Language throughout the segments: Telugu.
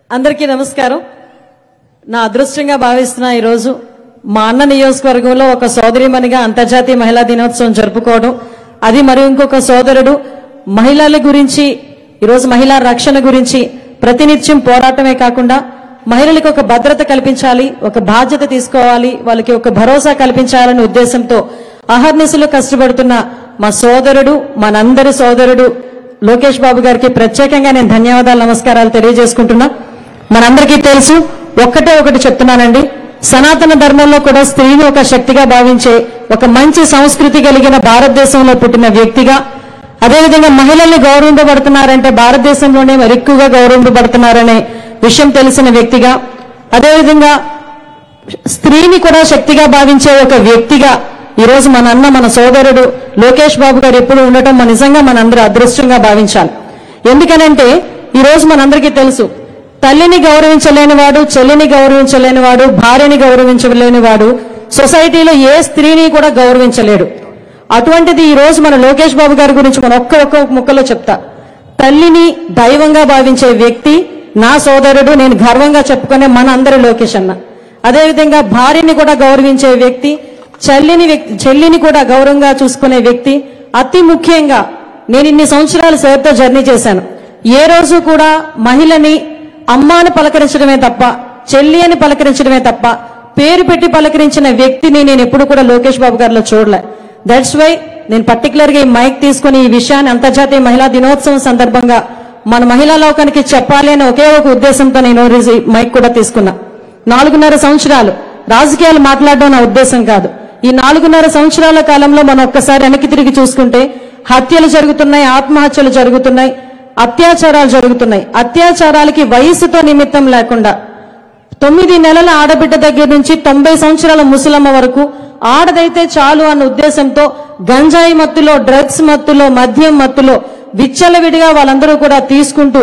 అందరికీ నమస్కారం నా అదృష్టంగా భావిస్తున్న ఈరోజు మా అన్న నియోజకవర్గంలో ఒక సోదరిమణిగా అంతర్జాతీయ మహిళా దినోత్సవం జరుపుకోవడం అది మరి ఇంకొక సోదరుడు మహిళల గురించి ఈరోజు మహిళా రక్షణ గురించి ప్రతినిత్యం పోరాటమే కాకుండా మహిళలకు ఒక భద్రత కల్పించాలి ఒక బాధ్యత తీసుకోవాలి వాళ్ళకి ఒక భరోసా కల్పించాలనే ఉద్దేశంతో అహర్నిశలు కష్టపడుతున్న మా సోదరుడు మనందరి సోదరుడు లోకేష్ బాబు గారికి ప్రత్యేకంగా నేను ధన్యవాదాలు నమస్కారాలు తెలియజేసుకుంటున్నా మనందరికీ తెలుసు ఒక్కటే ఒకటి చెప్తున్నానండి సనాతన ధర్మంలో కూడా స్త్రీని ఒక శక్తిగా భావించే ఒక మంచి సంస్కృతి కలిగిన భారతదేశంలో పుట్టిన వ్యక్తిగా అదేవిధంగా మహిళల్ని గౌరవింపబడుతున్నారంటే భారతదేశంలోనే మరి ఎక్కువగా గౌరవింపబడుతున్నారనే విషయం తెలిసిన వ్యక్తిగా అదేవిధంగా స్త్రీని కూడా శక్తిగా భావించే ఒక వ్యక్తిగా ఈ రోజు మన అన్న మన సోదరుడు లోకేష్ బాబు గారు ఎప్పుడు ఉండటం మన నిజంగా మనందరూ అదృష్టంగా భావించాలి ఎందుకనంటే ఈ రోజు మనందరికీ తెలుసు తల్లిని గౌరవించలేని వాడు చెల్లిని గౌరవించలేని వాడు భార్యని గౌరవించలేని వాడు సొసైటీలో ఏ స్త్రీని కూడా గౌరవించలేడు అటువంటిది ఈ రోజు మన లోకేష్ బాబు గారి గురించి మన ఒక్క ఒక్క ముక్కలో చెప్తా తల్లిని దైవంగా భావించే వ్యక్తి నా సోదరుడు నేను గర్వంగా చెప్పుకునే మన అందరి లోకేష్ అన్న అదేవిధంగా భార్యని కూడా గౌరవించే వ్యక్తి చెల్లిని వ్యక్తి చెల్లిని కూడా గౌరవంగా చూసుకునే వ్యక్తి అతి ముఖ్యంగా నేను ఇన్ని సంవత్సరాలు సార్తో జర్నీ చేశాను ఏ రోజు కూడా మహిళని అమ్మాని పలకరించడమే తప్ప చెల్లి అని పలకరించడమే తప్ప పేరు పెట్టి పలకరించిన వ్యక్తిని నేను ఎప్పుడు కూడా లోకేష్ బాబు గారిలో చూడలే దట్స్ వై నేను పర్టికులర్ గా ఈ మైక్ తీసుకుని ఈ విషయాన్ని అంతర్జాతీయ మహిళా దినోత్సవం సందర్భంగా మన మహిళా లోకానికి చెప్పాలి అనే ఒకే ఒక ఉద్దేశంతో నేను ఈ రోజు ఈ మైక్ కూడా తీసుకున్నా నాలుగున్నర సంవత్సరాలు రాజకీయాలు మాట్లాడడం నా ఉద్దేశం కాదు ఈ నాలుగున్నర సంవత్సరాల కాలంలో మనం ఒక్కసారి వెనక్కి తిరిగి చూసుకుంటే హత్యలు జరుగుతున్నాయి ఆత్మహత్యలు జరుగుతున్నాయి అత్యాచారాలు జరుగుతున్నాయి అత్యాచారాలకి వయసుతో నిమిత్తం లేకుండా తొమ్మిది నెలల ఆడబిడ్డ దగ్గర నుంచి తొంభై సంవత్సరాల ముసలమ్మ వరకు ఆడదైతే చాలు అన్న ఉద్దేశంతో గంజాయి మత్తులో డ్రగ్స్ మత్తులో మద్యం మత్తులో విచ్చలవిడిగా వాళ్ళందరూ కూడా తీసుకుంటూ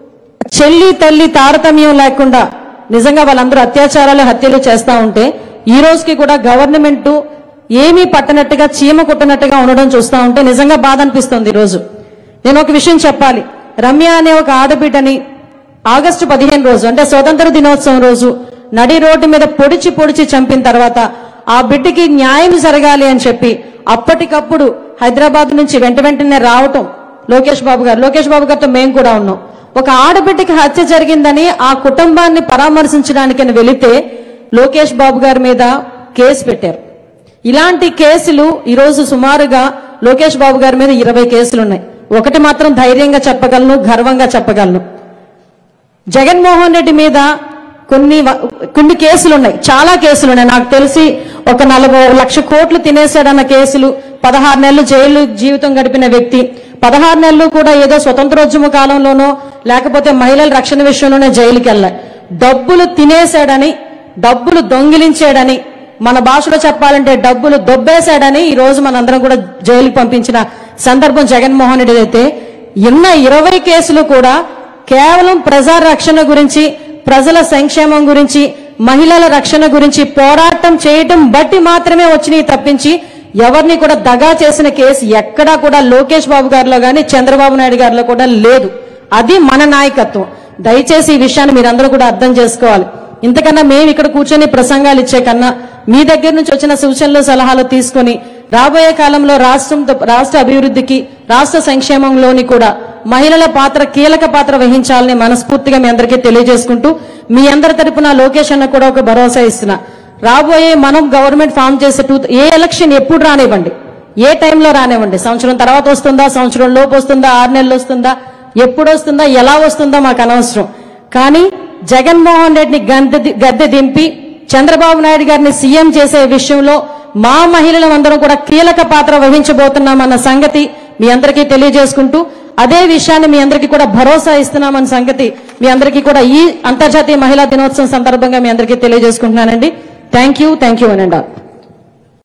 చెల్లి తల్లి తారతమ్యం లేకుండా నిజంగా వాళ్ళందరూ అత్యాచారాలు హత్యలు చేస్తా ఉంటే ఈ రోజుకి కూడా గవర్నమెంట్ ఏమీ పట్టనట్టుగా చీమ కుట్టనట్టుగా ఉండడం చూస్తా ఉంటే నిజంగా బాధ అనిపిస్తుంది ఈ రోజు నేను ఒక విషయం చెప్పాలి రమ్య అనే ఒక ఆడబిడ్డని ఆగస్టు పదిహేను రోజు అంటే స్వతంత్ర దినోత్సవం రోజు నడి రోడ్డు మీద పొడిచి పొడిచి చంపిన తర్వాత ఆ బిడ్డకి న్యాయం జరగాలి అని చెప్పి అప్పటికప్పుడు హైదరాబాద్ నుంచి వెంట వెంటనే రావటం లోకేష్ బాబు గారు లోకేష్ బాబు గారితో మేము కూడా ఉన్నాం ఒక ఆడబిడ్డకి హత్య జరిగిందని ఆ కుటుంబాన్ని పరామర్శించడానికని వెళితే లోకేష్ బాబు గారి మీద కేసు పెట్టారు ఇలాంటి కేసులు ఈరోజు సుమారుగా లోకేష్ బాబు గారి మీద ఇరవై కేసులు ఉన్నాయి ఒకటి మాత్రం ధైర్యంగా చెప్పగలను గర్వంగా చెప్పగలను జగన్మోహన్ రెడ్డి మీద కొన్ని వ- కొన్ని కేసులు ఉన్నాయి చాలా కేసులు ఉన్నాయి నాకు తెలిసి ఒక నలభై లక్ష కోట్లు తినేశాడన్న కేసులు పదహారు నెలలు జైలు జీవితం గడిపిన వ్యక్తి పదహారు నెలలు కూడా ఏదో స్వతంత్రోద్యమ కాలంలోనో లేకపోతే మహిళల రక్షణ విషయంలోనే జైలుకి వెళ్ళాయి డబ్బులు తినేశాడని డబ్బులు దొంగిలించాడని మన భాషలో చెప్పాలంటే డబ్బులు దొబ్బేశాడని ఈ రోజు మనందరం కూడా జైలుకి పంపించిన సందర్భం జగన్మోహన్ రెడ్డి అయితే ఉన్న ఇరవై కేసులు కూడా కేవలం ప్రజా రక్షణ గురించి ప్రజల సంక్షేమం గురించి మహిళల రక్షణ గురించి పోరాటం చేయటం బట్టి మాత్రమే వచ్చినాయి తప్పించి ఎవరిని కూడా దగా చేసిన కేసు ఎక్కడా కూడా లోకేష్ బాబు గారిలో గాని చంద్రబాబు నాయుడు గారిలో కూడా లేదు అది మన నాయకత్వం దయచేసి ఈ విషయాన్ని మీరందరూ కూడా అర్థం చేసుకోవాలి ఇంతకన్నా మేము ఇక్కడ కూర్చొని ప్రసంగాలు ఇచ్చే కన్నా మీ దగ్గర నుంచి వచ్చిన సూచనలు సలహాలు తీసుకొని రాబోయే కాలంలో రాష్ట్రంతో రాష్ట్ర అభివృద్ధికి రాష్ట్ర సంక్షేమంలోని కూడా మహిళల పాత్ర కీలక పాత్ర వహించాలని మనస్ఫూర్తిగా మీ అందరికీ తెలియజేసుకుంటూ మీ అందరి తరపున లోకేష్ అన్న కూడా ఒక భరోసా ఇస్తున్నా రాబోయే మనం గవర్నమెంట్ ఫామ్ చేసే టూ ఏ ఎలక్షన్ ఎప్పుడు రానివ్వండి ఏ టైంలో రానివ్వండి సంవత్సరం తర్వాత వస్తుందా సంవత్సరం లోపు వస్తుందా ఆరు నెలలు వస్తుందా ఎప్పుడు వస్తుందా ఎలా వస్తుందో మాకు అనవసరం కానీ జగన్మోహన్ రెడ్డిని గద్దె గద్దె దింపి చంద్రబాబు నాయుడు గారిని సీఎం చేసే విషయంలో మా మహిళలందరం కూడా కీలక పాత్ర వహించబోతున్నామన్న సంగతి మీ అందరికీ తెలియజేసుకుంటూ అదే విషయాన్ని మీ అందరికీ కూడా భరోసా ఇస్తున్నామన్న సంగతి మీ అందరికీ కూడా ఈ అంతర్జాతీయ మహిళా దినోత్సవం సందర్భంగా మీ అందరికీ తెలియజేసుకుంటున్నానండి థ్యాంక్ యూ థ్యాంక్ యూ అనండి